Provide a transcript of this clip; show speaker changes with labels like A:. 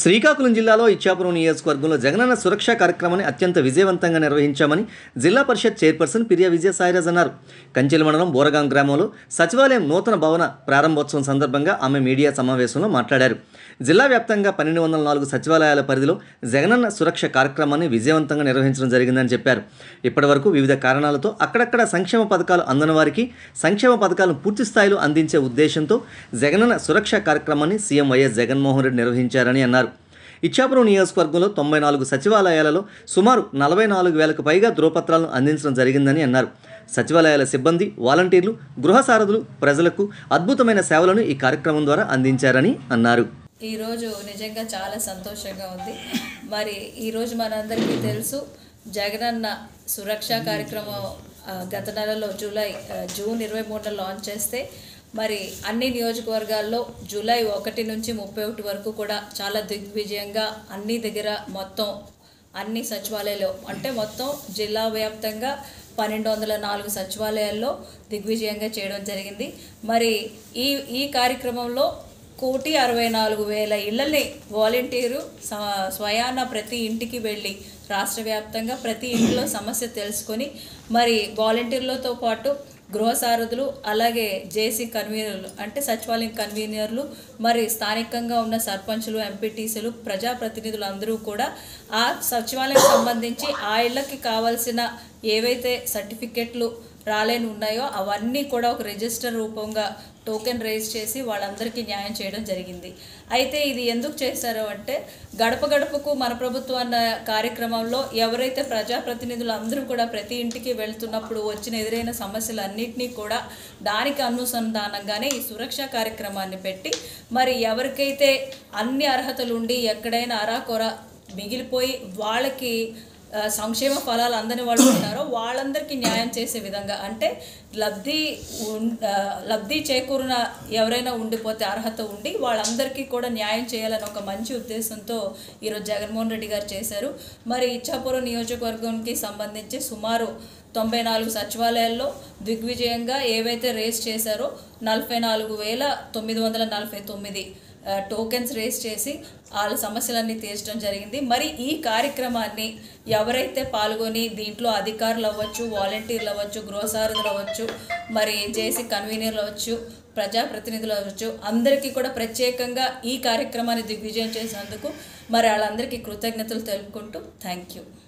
A: శ్రీకాకుళం జిల్లాలో ఇచ్చాపురం నియోజకవర్గంలో జగనన్న సురక్ష కార్యక్రమాన్ని అత్యంత విజయవంతంగా నిర్వహించామని జిల్లా పరిషత్ చైర్పర్సన్ పిరియా విజయ సాయిరాజ్ అన్నారు కంచెల మండలం బోరగాం గ్రామంలో సచివాలయం నూతన భవన ప్రారంభోత్సవం సందర్భంగా ఆమె మీడియా సమావేశంలో మాట్లాడారు జిల్లా వ్యాప్తంగా పన్నెండు వందల నాలుగు సచివాలయాల పరిధిలో జగనన్న సురక్ష కార్యక్రమాన్ని విజయవంతంగా నిర్వహించడం జరిగిందని చెప్పారు ఇప్పటివరకు వివిధ కారణాలతో అక్కడక్కడ సంక్షేమ పథకాలు అందని వారికి సంక్షేమ పథకాలను పూర్తి స్థాయిలో అందించే ఉద్దేశంతో జగనన్న సురక్ష కార్యక్రమాన్ని సీఎం వైఎస్ జగన్మోహన్ రెడ్డి నిర్వహించారని అన్నారు ఇచ్చాపురం నియోజకవర్గంలో తొంభై నాలుగు సచివాలయాలలో సుమారు నలభై నాలుగు వేలకు పైగా ధ్రువపత్రాలను అందించడం జరిగిందని అన్నారు సచివాలయాల సిబ్బంది వాలంటీర్లు గృహ సారథులు ప్రజలకు అద్భుతమైన సేవలను ఈ కార్యక్రమం ద్వారా అందించారని అన్నారు
B: ఈరోజు నిజంగా చాలా సంతోషంగా ఉంది మరి ఈరోజు మనందరికీ తెలుసు జగనన్న సురక్ష కార్యక్రమం ఆ, గత నెలలో జూలై ఆ, జూన్ ఇరవై మూడున లాంచ్ చేస్తే మరి అన్ని నియోజకవర్గాల్లో జూలై ఒకటి నుంచి ముప్పై ఒకటి వరకు కూడా చాలా దిగ్విజయంగా అన్ని దగ్గర మొత్తం అన్ని సచివాలయాలు అంటే మొత్తం జిల్లా వ్యాప్తంగా పన్నెండు వందల నాలుగు సచివాలయాల్లో దిగ్విజయంగా చేయడం జరిగింది మరి ఈ ఈ కార్యక్రమంలో కోటి అరవై నాలుగు వేల ఇళ్ళని వాలంటీరు స- స్వయాన ప్రతి ఇంటికి వెళ్ళి రాష్ట్ర వ్యాప్తంగా ప్రతి ఇంట్లో సమస్య తెలుసుకొని మరి వాలంటీర్లతో పాటు గృహ సారథులు అలాగే జేసీ కన్వీనర్లు అంటే సచివాలయం కన్వీనర్లు మరి స్థానికంగా ఉన్న సర్పంచులు ఎంపీటీసీలు ప్రజాప్రతినిధులు అందరూ కూడా ఆ సచివాలయం సంబంధించి ఆ ఇళ్ళకి కావాల్సిన ఏవైతే సర్టిఫికెట్లు రాలేని ఉన్నాయో అవన్నీ కూడా ఒక రిజిస్టర్ రూపంగా టోకెన్ రేజ్ చేసి వాళ్ళందరికీ న్యాయం చేయడం జరిగింది అయితే ఇది ఎందుకు చేశారు అంటే గడప గడపకు మన ప్రభుత్వం అన్న కార్యక్రమంలో ఎవరైతే ప్రజాప్రతినిధులు అందరూ కూడా ప్రతి ఇంటికి వెళ్తున్నప్పుడు వచ్చిన ఎదురైన సమస్యలన్నింటినీ కూడా దానికి అనుసంధానంగానే ఈ సురక్ష కార్యక్రమాన్ని పెట్టి మరి ఎవరికైతే అన్ని అర్హతలు ఉండి ఎక్కడైనా అరాకొర మిగిలిపోయి వాళ్ళకి ఆ, సంక్షేమ ఫలాలు అందని వాళ్ళు ఉన్నారో వాళ్ళందరికీ న్యాయం చేసే విధంగా అంటే లబ్ధి ఉన్- ఆ, లబ్ధి చేకూరిన ఎవరైనా ఉండిపోతే అర్హత ఉండి వాళ్ళందరికీ కూడా న్యాయం చేయాలని ఒక మంచి ఉద్దేశంతో ఈరోజు జగన్మోహన్ రెడ్డి గారు చేశారు మరి ఇచ్చాపురం నియోజకవర్గంకి సంబంధించి సుమారు తొంభై నాలుగు సచివాలయాల్లో దిగ్విజయంగా ఏవైతే రేస్ చేశారో నలభై నాలుగు వేల తొమ్మిది వందల నలభై తొమ్మిది ఆ, టోకెన్స్ రేస్ చేసి వాళ్ళ సమస్యలన్నీ తీర్చడం జరిగింది మరి ఈ కార్యక్రమాన్ని ఎవరైతే పాల్గొని దీంట్లో అధికారులు అవ్వచ్చు వాలంటీర్లు అవ్వచ్చు గృహసారథులు అవ్వచ్చు మరి జేసీ కన్వీనర్లు అవ్వచ్చు ప్రజాప్రతినిధులు అవ్వచ్చు అందరికీ కూడా ప్రత్యేకంగా ఈ కార్యక్రమాన్ని దిగ్విజయం చేసినందుకు మరి వాళ్ళందరికీ కృతజ్ఞతలు తెలుపుకుంటూ థ్యాంక్ యూ